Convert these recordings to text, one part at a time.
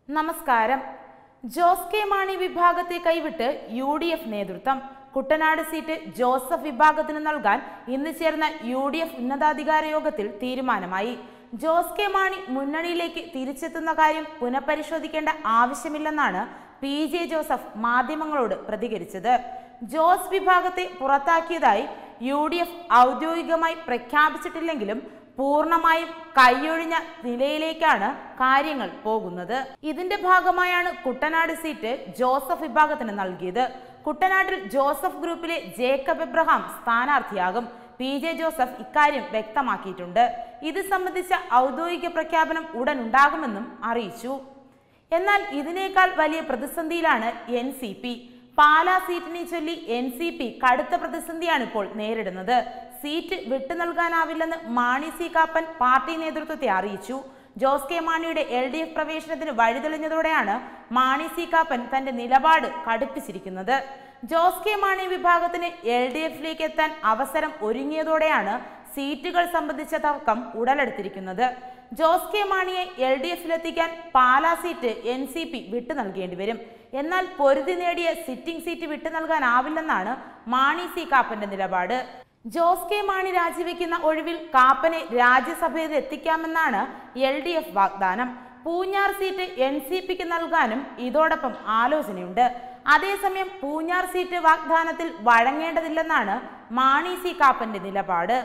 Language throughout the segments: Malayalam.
നമസ്കാരം ജോസ് കെ മാണി വിഭാഗത്തെ കൈവിട്ട് യു ഡി എഫ് നേതൃത്വം കുട്ടനാട് സീറ്റ് ജോസഫ് വിഭാഗത്തിന് നൽകാൻ ഇന്ന് ചേർന്ന യു ഡി എഫ് ഉന്നതാധികാര യോഗത്തിൽ തീരുമാനമായി ജോസ് കെ മാണി മുന്നണിയിലേക്ക് തിരിച്ചെത്തുന്ന കാര്യം പുനഃപരിശോധിക്കേണ്ട ആവശ്യമില്ലെന്നാണ് പി ജെ ജോസഫ് മാധ്യമങ്ങളോട് പ്രതികരിച്ചത് ജോസ് വിഭാഗത്തെ പുറത്താക്കിയതായി യു ഡി എഫ് ഔദ്യോഗികമായി പ്രഖ്യാപിച്ചിട്ടില്ലെങ്കിലും പൂർണ്ണമായും കൈയൊഴിഞ്ഞ നിലയിലേക്കാണ് കാര്യങ്ങൾ പോകുന്നത് ഇതിന്റെ ഭാഗമായാണ് കുട്ടനാട് സീറ്റ് ജോസഫ് വിഭാഗത്തിന് നൽകിയത് കുട്ടനാട്ടിൽ ജോസഫ് ഗ്രൂപ്പിലെ ജേക്കബ് എബ്രഹാം സ്ഥാനാർത്ഥിയാകും പി ജെ ജോസഫ് ഇക്കാര്യം വ്യക്തമാക്കിയിട്ടുണ്ട് ഇത് സംബന്ധിച്ച ഔദ്യോഗിക പ്രഖ്യാപനം ഉടൻ ഉണ്ടാകുമെന്നും അറിയിച്ചു എന്നാൽ ഇതിനേക്കാൾ വലിയ പ്രതിസന്ധിയിലാണ് എൻ സി പി പാലാ സീറ്റിനെ ചൊല്ലി എൻ സി പി കടുത്ത പ്രതിസന്ധിയാണ് ഇപ്പോൾ നേരിടുന്നത് സീറ്റ് വിട്ടു നൽകാനാവില്ലെന്ന് മാണി സി കാപ്പൻ പാർട്ടി നേതൃത്വത്തെ അറിയിച്ചു ജോസ് കെ മാണിയുടെ എൽ ഡി എഫ് പ്രവേശനത്തിന് വഴിതെളിഞ്ഞതോടെയാണ് മാണി സി കാപ്പൻ തന്റെ നിലപാട് കടുപ്പിച്ചിരിക്കുന്നത് ജോസ് കെ മാണി വിഭാഗത്തിന് എൽ ഡി എഫിലേക്ക് എത്താൻ അവസരം ഒരുങ്ങിയതോടെയാണ് സീറ്റുകൾ സംബന്ധിച്ച തർക്കം ഉടലെടുത്തിരിക്കുന്നത് ജോസ് കെ മാണിയെ എൽ ഡി എഫിലെത്തിക്കാൻ Pala seat N C P വിട്ടു നൽകേണ്ടി വരും എന്നാൽ പൊരുതി നേടിയ സിറ്റിംഗ് സീറ്റ് വിട്ടു നൽകാനാവില്ലെന്നാണ് മാണി സി കാപ്പന്റെ നിലപാട് ജോസ് കെ മാണി രാജിവെക്കുന്ന ഒഴിവിൽ കാപ്പനെ രാജ്യസഭയിൽ എത്തിക്കാമെന്നാണ് എൽ ഡി എഫ് വാഗ്ദാനം പൂഞ്ഞാർ സീറ്റ് എൻ സി പിക്ക് നൽകാനും ഇതോടൊപ്പം ആലോചനയുണ്ട് അതേസമയം പൂഞ്ഞാർ സീറ്റ് വാഗ്ദാനത്തിൽ വഴങ്ങേണ്ടതില്ലെന്നാണ് മാണി സി കാപ്പന്റെ നിലപാട്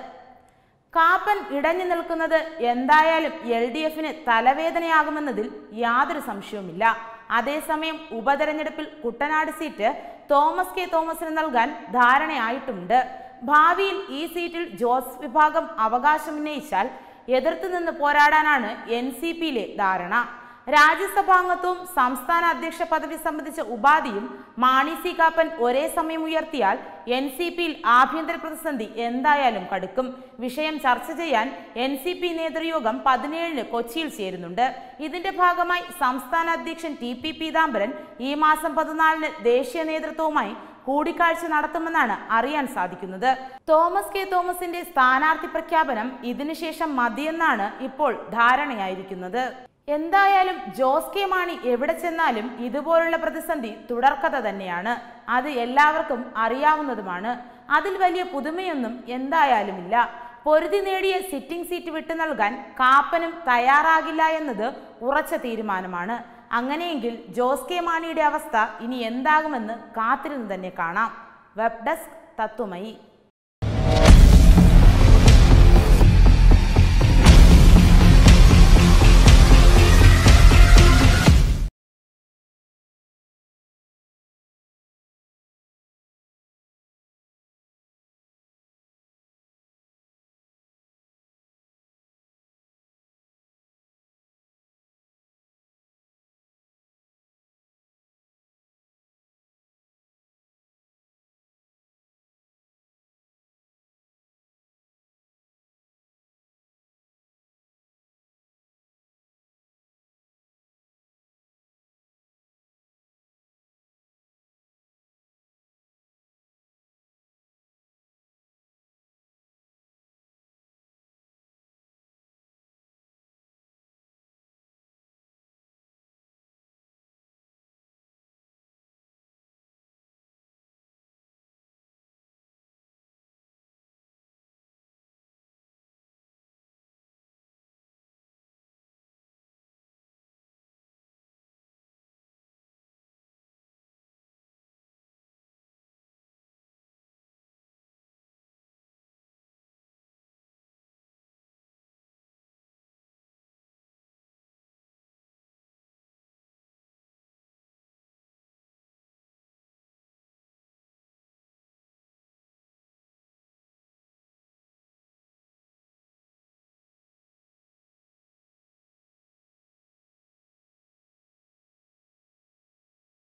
കാപ്പൻ ഇടഞ്ഞു നിൽക്കുന്നത് എന്തായാലും എൽ ഡി എഫിന് തലവേദനയാകുമെന്നതിൽ യാതൊരു സംശയവുമില്ല അതേസമയം ഉപതെരഞ്ഞെടുപ്പിൽ കുട്ടനാട് സീറ്റ് തോമസ് കെ തോമസിന് നൽകാൻ ധാരണയായിട്ടുണ്ട് ഭാവിയിൽ ഈ സീറ്റിൽ ജോസ് വിഭാഗം അവകാശമുന്നയിച്ചാൽ എതിർത്ത് നിന്ന് പോരാടാനാണ് എൻ സി പിയിലെ ധാരണ രാജ്യസഭാംഗത്വവും സംസ്ഥാന അധ്യക്ഷ പദവി സംബന്ധിച്ച ഉപാധിയും മാണി സി കാപ്പൻ ഒരേ സമയം ഉയർത്തിയാൽ എൻ സി പിയിൽ ആഭ്യന്തര പ്രതിസന്ധി എന്തായാലും കടുക്കും വിഷയം ചർച്ച ചെയ്യാൻ എൻ സി പി നേതൃയോഗം പതിനേഴിന് കൊച്ചിയിൽ ചേരുന്നുണ്ട് ഇതിന്റെ ഭാഗമായി സംസ്ഥാന അധ്യക്ഷൻ ടി പി പീതാംബരൻ ഈ മാസം പതിനാലിന് ദേശീയ നേതൃത്വവുമായി കൂടിക്കാഴ്ച നടത്തുമെന്നാണ് അറിയാൻ സാധിക്കുന്നത് തോമസ് കെ തോമസിന്റെ സ്ഥാനാർത്ഥി പ്രഖ്യാപനം ഇതിനുശേഷം മതിയെന്നാണ് ഇപ്പോൾ ധാരണയായിരിക്കുന്നത് എന്തായാലും ജോസ് കെ മാണി എവിടെ ചെന്നാലും ഇതുപോലുള്ള പ്രതിസന്ധി തുടർക്കഥ തന്നെയാണ് അത് എല്ലാവർക്കും അറിയാവുന്നതുമാണ് അതിൽ വലിയ പുതുമയൊന്നും എന്തായാലുമില്ല പൊരുതി നേടിയ സിറ്റിംഗ് സീറ്റ് വിട്ടു നൽകാൻ കാപ്പനും തയ്യാറാകില്ല എന്നത് ഉറച്ച തീരുമാനമാണ് അങ്ങനെയെങ്കിൽ ജോസ് കെ മാണിയുടെ അവസ്ഥ ഇനി എന്താകുമെന്ന് കാത്തിരുന്ന് തന്നെ കാണാം വെബ് ഡെസ്ക് തത്വമയി